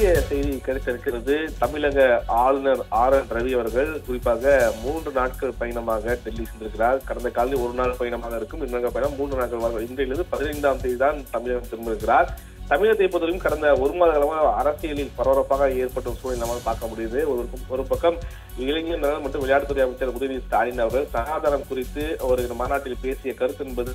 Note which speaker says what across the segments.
Speaker 1: முக்கிய செய்தி கிடைத்திருக்கிறது தமிழக ஆளுநர் ஆர் என் ரவி அவர்கள் குறிப்பாக மூன்று நாட்கள் பயணமாக டெல்லி சென்றிருக்கிறார் கடந்த காலையில் ஒரு நாள் பயணமாக இருக்கும் இன்னொரு பயணம் மூன்று நாட்கள் வரும். இன்றையிலிருந்து பதினைந்தாம் தேதி தான் தமிழகம் திரும்பியிருக்கிறார் தமிழகத்தை பொறுத்தவரைக்கும் கடந்த ஒரு மாத காலமாக அரசியலில் பரபரப்பாக ஏற்பட்ட சூழலை நம்மால் பார்க்க முடியுது ஒரு ஒரு பக்கம் இளைஞர் நலன் மற்றும் விளையாட்டுத்துறை அமைச்சர் உதயநிதி ஸ்டாலின் அவர்கள் சனாதனம் குறித்து ஒரு மாநாட்டில் பேசிய கருத்து என்பது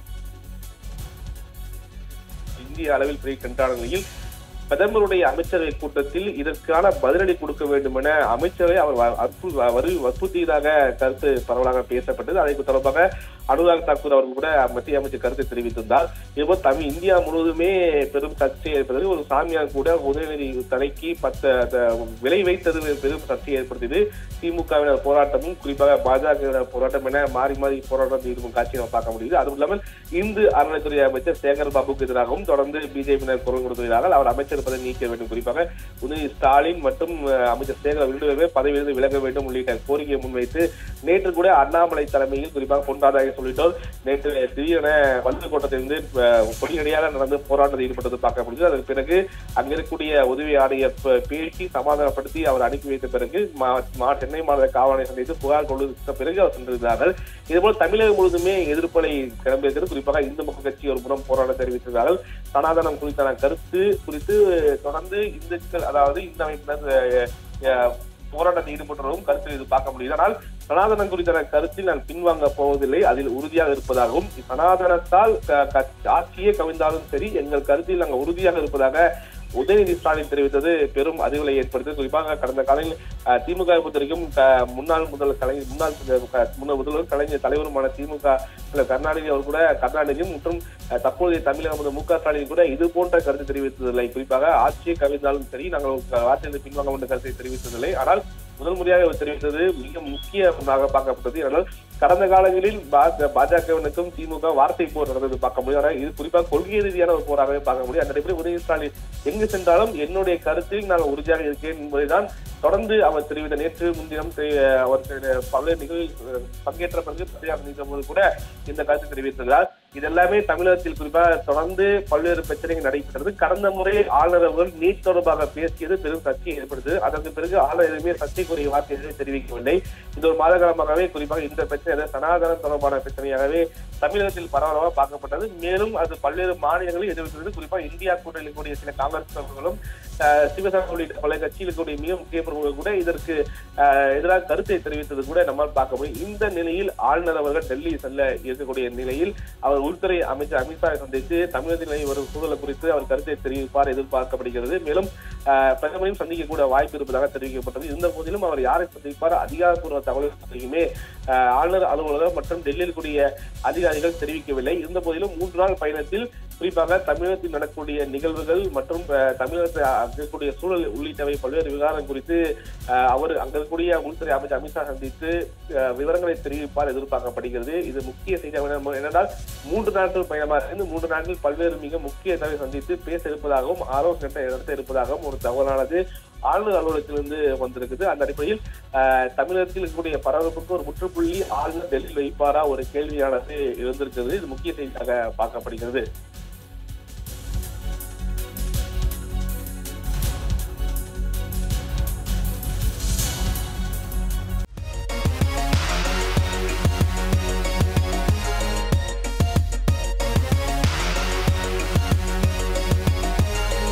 Speaker 1: இந்திய அளவில் பெரிய கண்டான நிலையில் பிரதமருடைய அமைச்சரவை கூட்டத்தில் இதற்கான பதிலடி கொடுக்க வேண்டும் என அமைச்சரை அவர் வ- அற்பு- வரு- வற்புறுத்தியதாக கருத்து பரவலாக பேசப்பட்டது அதை தொடர்பாக அனுராக் தாக்கூர் அவர்கள் கூட மத்திய அமைச்சர் கருத்தை தெரிவித்திருந்தார் இதுபோல் தமிழ் இந்தியா முழுவதுமே பெரும் சர்ச்சை ஏற்பட்டது ஒரு சாமியார் கூட உதயநிதி தலைக்கு பத்து த- விலை வைத்தது பெரும் சர்ச்சையை ஏற்படுத்தியது திமுகவினர் போராட்டமும் குறிப்பாக பாஜகவினர் போராட்டம் என மாறி மாறி போராட்டம் இருக்கும் காட்சியை நம்ம பார்க்க முடியுது அதுவும் இல்லாமல் இந்து அறநிலைத்துறை அமைச்சர் சேகர் பாபுக்கு எதிராகவும் தொடர்ந்து பிஜேபியினர் குரல் கொடுத்துள்ளார்கள் அவர் அமைச்சர் பதவி நீக்க வேண்டும் குறிப்பாக உதயநிதி ஸ்டாலின் மற்றும் அஹ், அமைச்சர் சேகர் விருதுவே பதவியிலிருந்து விலக வேண்டும் உள்ளிட்ட கோரிக்கையை முன்வைத்து நேற்று கூட அண்ணாமலை தலைமையில் குறிப்பாக பொன்ராதாய சொல்லிட்டோர் நேற்று திடீரென வல்லூர் கோட்டத்திலிருந்து அஹ், கொடியடியாக நடந்து போராட்டத்தில் ஈடுபட்டது பார்க்க முடியுது அதற்கு பிறகு அங்க இருக்கக்கூடிய உதவி ஆணையர் ப- பேசி சமாதானப்படுத்தி அவர் அனுப்பி வைத்த பிறகு மா- மா- சென்னை மாநில காவலை சந்தித்து புகார் கொடுத்த பிறகு அவர் சென்றிருந்தார்கள் இதுபோல் தமிழகம் முழுவதுமே எதிர்ப்பலை கிளம்பியிருக்கிறது குறிப்பாக இந்து மக்கள் கட்சி ஒரு புறம் போராட்டம் தெரிவித்திருந்தார்கள் சனாதனம் குறித்தான கருத்து குறித்து தொடர்ந்து இந்துக்கள் அதாவது இந்த அமைப்பினர் அஹ், அஹ், போராட்டத்தில் ஈடுபட்டவரும் கருத்தில் இது பார்க்க முடியுது ஆனால் சனாதனம் குறித்தான கருத்தில் நான் பின்வாங்க போவதில்லை அதில் உறுதியாக இருப்பதாகவும் சனாதனத்தால் க- க- ஆட்சியே கவிழ்ந்தாலும் சரி எங்கள் கருத்தில் நாங்கள் உறுதியாக இருப்பதாக உதயநிதி ஸ்டாலின் தெரிவித்தது பெரும் அதிர்வலை ஏற்படுத்தது குறிப்பாக கடந்த காலையில் அஹ், திமுக வை பொறுத்த வரைக்கும் க- முன்னாள் முதல் கலைஞர் முன்னாள் க- முன்னாள் முதல்வர் கலைஞர் தலைவருமான திமுக தலைவர் கருணாநிதி அவர் கூட கருணாநிதியும் மற்றும் அஹ், தற்போதைய தமிழக முதல்வர் மு க ஸ்டாலின் கூட இது போன்ற கருத்து தெரிவித்ததில்லை குறிப்பாக ஆட்சியை கவிழ்ந்தாலும் சரி நாங்கள் ஆட்சியில் பின்வாங்க என்ற கருத்தை தெரிவித்ததில்லை ஆனால் முதல் முறையாக அவர் தெரிவித்தது மிக முக்கியமாக பார்க்கப்பட்டது ஆனால் கடந்த காலங்களில் பா- பாஜகவினருக்கும் திமுக வார்த்தை போர் நடந்தது பார்க்க முடியும் ஆனால் இது குறிப்பாக கொள்கை ரீதியான ஒரு போராகவே பார்க்க முடியும் அந்த அடிப்படையில் உதயநிதி ஸ்டாலின் எங்கு சென்றாலும் என்னுடைய கருத்தில் நான் உறுதியாக இருக்கேன் என்பதைதான் தொடர்ந்து அவர் தெரிவித்த நேற்று முன்தினம் தெரி- அவர் தெரி- பல்வேறு நிகழ்வு பங்கேற்ற பிறகு பத்திரிகை நீக்கும் போது கூட இந்த கருத்தை தெரிவித்திருந்தார் இதெல்லாமே தமிழகத்தில் குறிப்பாக தொடர்ந்து பல்வேறு பிரச்சனைகள் நடைபெற்றது கடந்த முறை ஆளுநர் அவர்கள் நீட் தொடர்பாக பேசியது பெரும் சர்ச்சையை ஏற்படுத்தது அதற்கு பிறகு ஆளுநர் எதுவுமே சர்ச்சைக்குரிய வார்த்தைகளை தெரிவிக்கவில்லை இது ஒரு மாத காலமாகவே குறிப்பாக இந்த பிரச்சனை அதாவது சனாதனம் தொடர்பான பிரச்சனையாகவே தமிழகத்தில் பரவலாக பார்க்கப்பட்டது மேலும் அது பல்வேறு மாநிலங்களில் எதிர்க்கிறது குறிப்பாக இந்தியா கூட்டணியில் கூடிய சில காங்கிரஸ் பிரமுகர்களும் அஹ், சிவசேனா உள்ளிட்ட பல கட்சியில் கூடிய மிக முக்கிய பிரமுகர்கள் கூட இதற்கு அஹ், எதிராக கருத்தை தெரிவித்தது கூட நம்மால் பார்க்க முடியும் இந்த நிலையில் ஆளுநர் அவர்கள் டெல்லி செல்ல இருக்கக்கூடிய நிலையில் அவர் உள்துறை அமைச்சர் அமித்ஷாவை சந்தித்து தமிழகத்தில் நிலவி வரும் சூழல் குறித்து அவர் கருத்தை தெரிவிப்பார் எதிர்பார்க்கப்படுகிறது மேலும் அஹ், பிரதமரையும் சந்திக்க கூட வாய்ப்பு இருப்பதாக தெரிவிக்கப்பட்டது இருந்த போதிலும் அவர் யாரை சந்திப்பார் அதிகாரப்பூர்வ தகவல் பற்றியுமே அஹ், ஆளுநர் அலுவலகம் மற்றும் டெல்லியில் கூடிய அதிகாரிகள் தெரிவிக்கவில்லை இருந்த போதிலும் மூன்று நாள் பயணத்தில் குறிப்பாக தமிழகத்தில் நடக்கக்கூடிய நிகழ்வுகள் மற்றும் அஹ், தமிழகத்தில் இருக்கக்கூடிய சூழல் உள்ளிட்டவை பல்வேறு விவகாரம் குறித்து அஹ், அவர் அங்க இருக்கக்கூடிய உள்துறை அமைச்சர் அமித்ஷா சந்தித்து அஹ், விவரங்களை தெரிவிப்பார் எதிர்பார்க்கப்படுகிறது இது முக்கிய செய்தியாக என்ன- என்னென்றால் மூன்று நாட்கள் பயணமாக இருந்து மூன்று நாட்கள் பல்வேறு மிக முக்கிய தலைவரை சந்தித்து பேச இருப்பதாகவும் ஆலோசனை நடத்த இருப்பதாகவும் ஒரு தகவலானது ஆளுநர் அலுவலகத்திலிருந்து வந்திருக்குது அந்த அடிப்படையில் அஹ், தமிழகத்தில் இருக்கக்கூடிய பரபரப்புக்கு ஒரு முற்றுப்புள்ளி ஆளுநர் டெல்லியில் வைப்பாரா ஒரு கேள்வியானது இருந்திருக்கிறது இது முக்கிய செய்தியாக பார்க்கப்படுகிறது